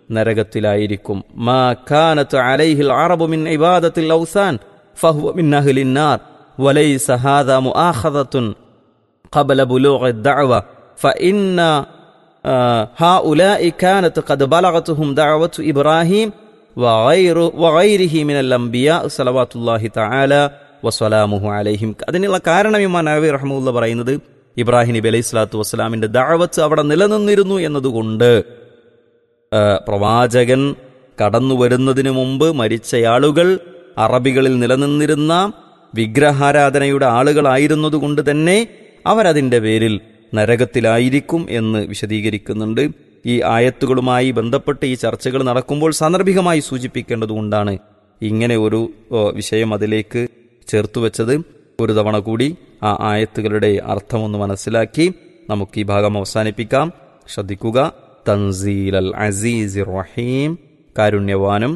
നരകത്തിലായിരിക്കും മാ കാനത്ത് അലൈഹിൽ അറബു മിൻ ഇബാദത്തിൽ ഔസാൻ ഫഹുവ മിൻ അഹ്ലിൻ നാർ വലൈസ ഹാദ മുആഖദത്തുൻ قبل بلوغ الدعوة فإن آه، هؤلاء كانت قد بلغتهم دعوة إبراهيم وغير وغيره من الأنبياء صلوات الله تعالى വസ്സലാമുഹു അലൈഹിം അതിനുള്ള കാരണം ഇമാൻ നബി റഹ്മുല്ല പറയുന്നത് ഇബ്രാഹിം നബി അലൈഹി സ്വലാത്തു വസ്സലാമിന്റെ ദാവത്ത് അവിടെ നിലനിന്നിരുന്നു എന്നതുകൊണ്ട് ആ, പ്രവാചകൻ കടന്നു വരുന്നതിനു മുമ്പ് മരിച്ചയാളുകൾ അറബികളിൽ നിലനിന്നിരുന്ന വിഗ്രഹാരാധനയുടെ ആളുകളായിരുന്നതുകൊണ്ട് തന്നെ അവരതിൻ്റെ പേരിൽ നരകത്തിലായിരിക്കും എന്ന് വിശദീകരിക്കുന്നുണ്ട് ഈ ആയത്തുകളുമായി ബന്ധപ്പെട്ട് ഈ ചർച്ചകൾ നടക്കുമ്പോൾ സാന്ദർഭികമായി സൂചിപ്പിക്കേണ്ടതുകൊണ്ടാണ് ഇങ്ങനെ ഒരു ഓ, വിഷയം അതിലേക്ക് ചേർത്തു വെച്ചത് ഒരു തവണ കൂടി ആ ആയത്തുകളുടെ അർത്ഥമൊന്ന് മനസ്സിലാക്കി നമുക്ക് ഈ ഭാഗം അവസാനിപ്പിക്കാം ശ്രദ്ധിക്കുക തൻസീൽ അൽ അസീസ് റഹീം കാരുണ്യവാനും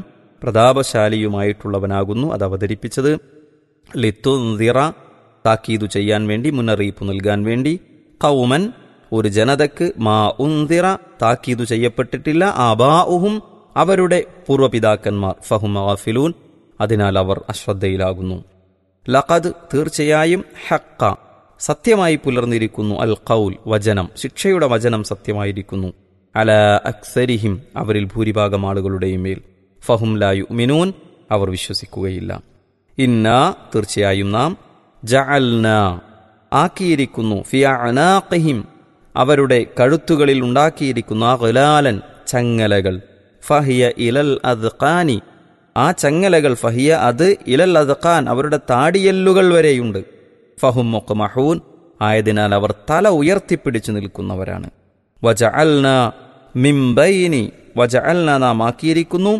പ്രതാപശാലിയുമായിട്ടുള്ളവനാകുന്നു അത് അവതരിപ്പിച്ചത് ലിത്തുന്തിറ താക്കീതു ചെയ്യാൻ വേണ്ടി മുന്നറിയിപ്പ് നൽകാൻ വേണ്ടി കൗമൻ ഒരു ജനതക്ക് മാ ഉന്തിറ താക്കീതു ചെയ്യപ്പെട്ടിട്ടില്ല ആബാഉഹും അവരുടെ പൂർവ്വപിതാക്കന്മാർ ഫഹും ഗാഫിലൂൻ അതിനാൽ അവർ അശ്രദ്ധയിലാകുന്നു ലഖദ് തീർച്ചയായും ഹക്ക സത്യമായി പുലർന്നിരിക്കുന്നു അൽ ഖൗൽ വചനം ശിക്ഷയുടെ വചനം സത്യമായിരിക്കുന്നു അല അക്സരിഹിം അവരിൽ ഭൂരിഭാഗം ആളുകളുടെയും മേൽ ഫഹും ലായു മിനൂൻ അവർ വിശ്വസിക്കുകയില്ല ഇന്ന തീർച്ചയായും നാം ജഅൽന ആക്കിയിരിക്കുന്നു ഫിയ അനാഖിഹിം അവരുടെ കഴുത്തുകളിൽ ഉണ്ടാക്കിയിരിക്കുന്ന ഗലാലൻ ചങ്ങലകൾ ഫഹിയ ഇലൽ അദ്ഖാനി ആ ചങ്ങലകൾ ഫഹിയ അത് ഇലൽ അദ്ഖാൻ അവരുടെ താടിയെല്ലുകൾ വരെയുണ്ട് ഫഹും മുഖ്മഹൂൻ ആയതിനാൽ അവർ തല ഉയർത്തിപ്പിടിച്ചു നിൽക്കുന്നവരാണ് വജഅൽന മിംബൈനി വജഅൽന നാം ആക്കിയിരിക്കുന്നു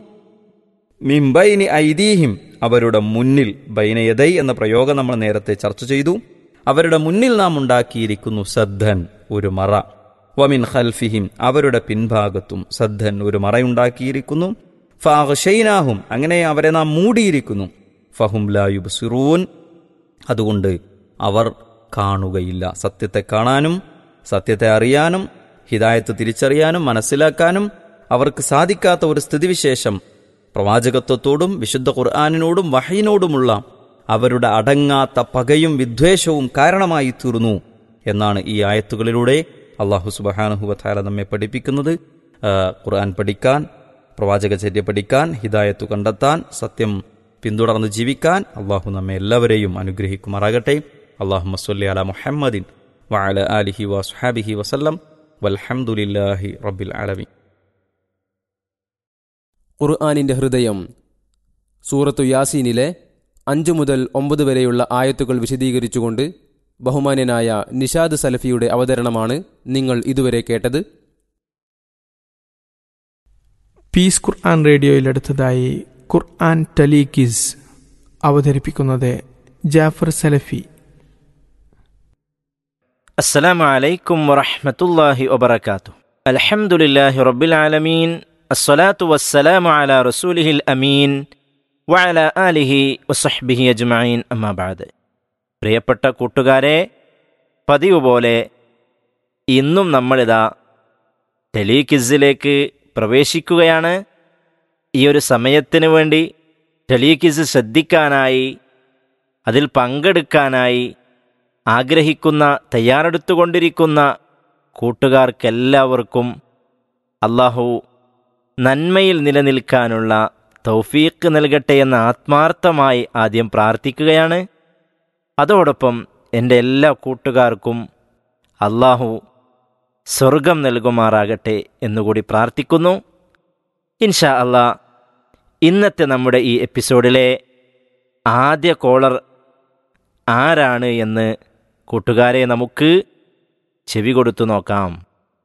മിംബൈനി ഐദീഹിം അവരുടെ മുന്നിൽ ബൈനയദൈ എന്ന പ്രയോഗം നമ്മൾ നേരത്തെ ചർച്ച ചെയ്തു അവരുടെ മുന്നിൽ നാം ഉണ്ടാക്കിയിരിക്കുന്നു സദ്ധൻ ഒരു മറ വമിൻ ഖൽഫിഹിം അവരുടെ പിൻഭാഗത്തും സദ്ധൻ ഒരു മറയുണ്ടാക്കിയിരിക്കുന്നു ഫാഹഷൈനാഹും അങ്ങനെ അവരെ നാം മൂടിയിരിക്കുന്നു ഫഹും ലായുബ് സിറൂൻ അതുകൊണ്ട് അവർ കാണുകയില്ല സത്യത്തെ കാണാനും സത്യത്തെ അറിയാനും ഹിദായത്ത് തിരിച്ചറിയാനും മനസ്സിലാക്കാനും അവർക്ക് സാധിക്കാത്ത ഒരു സ്ഥിതിവിശേഷം പ്രവാചകത്വത്തോടും വിശുദ്ധ ഖുർആാനിനോടും വഹയിനോടുമുള്ള അവരുടെ അടങ്ങാത്ത പകയും വിദ്വേഷവും കാരണമായി തീർന്നു എന്നാണ് ഈ ആയത്തുകളിലൂടെ അള്ളാഹു സുബഹാനുഹുവത്താല നമ്മെ പഠിപ്പിക്കുന്നത് ആ, ഖുർആൻ പഠിക്കാൻ പ്രവാചകചര്യ പഠിക്കാൻ ഹിദായത്തു കണ്ടെത്താൻ സത്യം പിന്തുടർന്ന് ജീവിക്കാൻ അള്ളാഹു നമ്മെ എല്ലാവരെയും അനുഗ്രഹിക്കുമാറാകട്ടെ അള്ളാഹു മസ്വല്ലി അല മുഹമ്മദിൻ വഅല ആലിഹി വസുഹാബിഹി വസല്ലം വൽഹംദുലില്ലാഹി റബ്ബിൽ ആലമീൻ ഖുർആാനിന്റെ ഹൃദയം സൂറത്തു യാസീനിലെ അഞ്ചു മുതൽ ഒമ്പത് വരെയുള്ള ആയത്തുകൾ വിശദീകരിച്ചുകൊണ്ട് ബഹുമാന്യനായ നിഷാദ് സലഫിയുടെ അവതരണമാണ് നിങ്ങൾ ഇതുവരെ കേട്ടത് പീസ് ഖുർആൻ റേഡിയോയിൽ അടുത്തതായി ഖുർആൻ ടലീക്കിസ് അവതരിപ്പിക്കുന്നത് ജാഫർ സലഫി السلام عليكم ورحمة الله وبركاته الحمد لله رب العالمين الصلاة والسلام على رسوله الأمين وعلى آله وصحبه أجمعين أما بعد പ്രിയപ്പെട്ട കൂട്ടുകാരെ പതിവ് പോലെ ഇന്നും നമ്മളിതാ ടെലികിസിലേക്ക് പ്രവേശിക്കുകയാണ് ഈ ഒരു സമയത്തിന് വേണ്ടി ടെലികിസ് ശ്രദ്ധിക്കാനായി അതിൽ പങ്കെടുക്കാനായി ആഗ്രഹിക്കുന്ന തയ്യാറെടുത്തുകൊണ്ടിരിക്കുന്ന കൂട്ടുകാർക്കെല്ലാവർക്കും അള്ളാഹു നന്മയിൽ നിലനിൽക്കാനുള്ള തൗഫീക്ക് നൽകട്ടെ എന്ന് ആത്മാർത്ഥമായി ആദ്യം പ്രാർത്ഥിക്കുകയാണ് അതോടൊപ്പം എൻ്റെ എല്ലാ കൂട്ടുകാർക്കും അള്ളാഹു സ്വർഗം നൽകുമാറാകട്ടെ എന്നുകൂടി പ്രാർത്ഥിക്കുന്നു ഇൻഷാ അള്ളാ ഇന്നത്തെ നമ്മുടെ ഈ എപ്പിസോഡിലെ ആദ്യ കോളർ ആരാണ് എന്ന് കൂട്ടുകാരെ നമുക്ക് ചെവി കൊടുത്തു നോക്കാം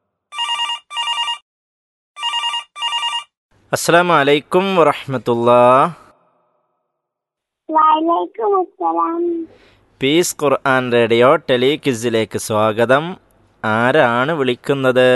അസ്സാം വലൈക്കും വറഹമത്തുല്ലാ വലൈക്കും അസ്സലാം പീസ് ഖുർആൻ റേഡിയോ ടെലിക്വിസിലേക്ക് സ്വാഗതം ആരാണ് വിളിക്കുന്നത്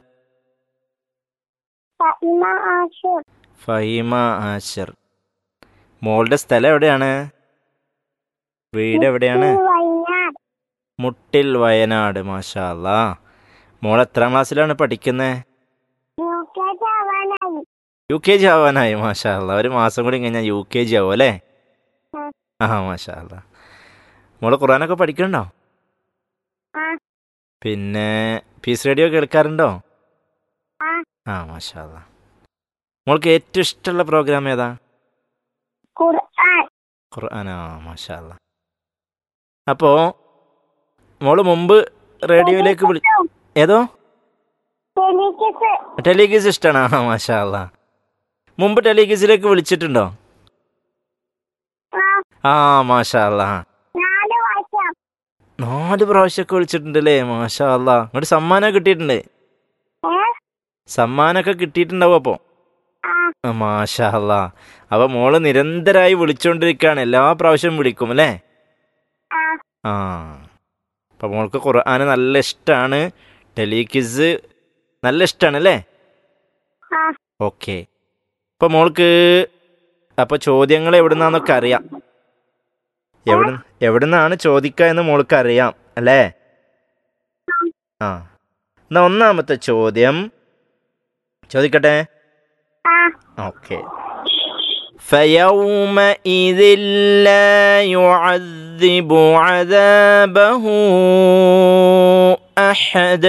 ഫാത്തിമ ആഷൂർ ഫഹീമ ആശർ മോളുടെ സ്ഥലം എവിടെയാണ് വീട് എവിടെയാണ് വയനാട് മുട്ടിൽ വയനാട് മാഷാ അല്ലാ മോൾ എത്രാം ക്ലാസ്സിലാണ് പഠിക്കുന്നത് ന്യൂക്ലിയസ് ആവാനായി യു കെ ജി ആവാനായി മാഷാ അല്ലാ ഒരു മാസം കൂടി കഴിഞ്ഞാൽ യു കെ ജി ആവും അല്ലേ ആ. ആ മാഷാ അല്ലാ മോള് ഖുറാനൊക്കെ പഠിക്കണ്ടോ ആ പിന്നെ പീസ് റേഡിയോ കേൾക്കാറുണ്ടോ ആ ആ മാഷാ അല്ലാ മോൾക്ക് ഏറ്റവും ഇഷ്ടമുള്ള പ്രോഗ്രാം ഏതാ ഖുർആൻ ഖുർആനാ മാഷാ അല്ലാ അപ്പോൾ മോള് മുമ്പ് റേഡിയോയിലേക്ക് വിളി ഏതോ ടെലിക്കിസ് ടെലിഗീസ് ഇഷ്ടമാണ് ആ മാഷാ അല്ലാ മുമ്പ് ടെലിഗീസിലേക്ക് വിളിച്ചിട്ടുണ്ടോ ആ ആ മാഷാ അല്ലാ നാല് വർഷം നാല് പ്രാവശ്യമൊക്കെ വിളിച്ചിട്ടുണ്ടല്ലേ മാഷാ അല്ലാ അങ്ങോട്ട് സമ്മാനം കിട്ടിയിട്ടുണ്ട് ഏ സമ്മാനമൊക്കെ കിട്ടിയിട്ടുണ്ടാവും അപ്പോൾ ആ മാഷാ അല്ലാ അപ്പൊ മോള് നിരന്തരമായി വിളിച്ചുകൊണ്ടിരിക്കുകയാണ് എല്ലാ പ്രാവശ്യവും വിളിക്കും അല്ലേ ആ ആ അപ്പൊ മോൾക്ക് ഖുർആന് നല്ല ഇഷ്ടമാണ് ടെലികിസ് നല്ല ഇഷ്ടമാണ് അല്ലേ ആ ഓക്കെ അപ്പൊ മോൾക്ക് അപ്പൊ ചോദ്യങ്ങൾ എവിടുന്നാന്നൊക്കെ അറിയാം എവിടെ എവിടുന്നാണ് ചോദിക്കുക എന്ന് മോൾക്ക് അറിയാം അല്ലേ ആ എന്നാ ഒന്നാമത്തെ ചോദ്യം ചോദിക്കട്ടെ ആ ഓക്കെ فيومئذ لا يعذب عذابه أحد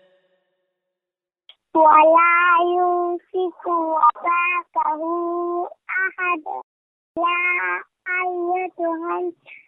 ولا يوثق وثاقه أحد يا أيتها